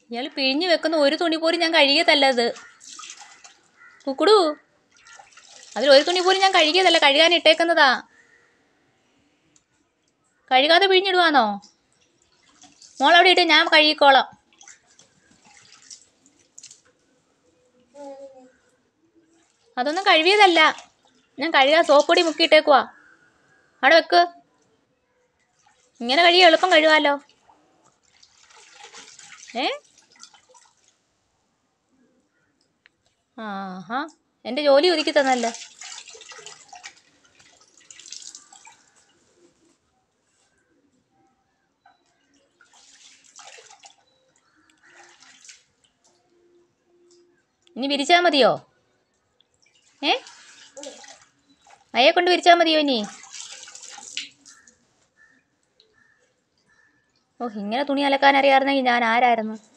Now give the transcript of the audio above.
ഇയാൾ പിഴിഞ്ഞു വെക്കുന്ന ഒരു തുണി പോലും ഞാൻ കഴുകിയതല്ല ഇത് കുക്കുടു അതിൽ ഒരു തുണി പോലും ഞാൻ കഴുകിയതല്ല കഴുകാൻ ഇട്ടേക്കുന്നതാ കഴുകാതെ പിഴിഞ്ഞിടുവാന്നോ മോളവിടെ ഇട്ട് ഞാൻ കഴുകിക്കോളാം അതൊന്നും കഴുകിയതല്ല ഞാൻ കഴുകാൻ സോപ്പൊടി മുക്കിയിട്ടേക്കുവാ അവിടെ വെക്ക് ഇങ്ങനെ കഴുകി എളുപ്പം കഴുകാമല്ലോ ഏ ആഹാ എൻ്റെ ജോലി ഒതുക്കി തന്നല്ലേ ഇനി വിരിച്ചാൽ മതിയോ ഏ അയ്യെ കൊണ്ട് വിരിച്ചാൽ മതിയോ ഇനി ഓ ഇങ്ങനെ തുണി അലക്കാൻ അറിയാമായിരുന്നെങ്കിൽ ഞാൻ ആരായിരുന്നു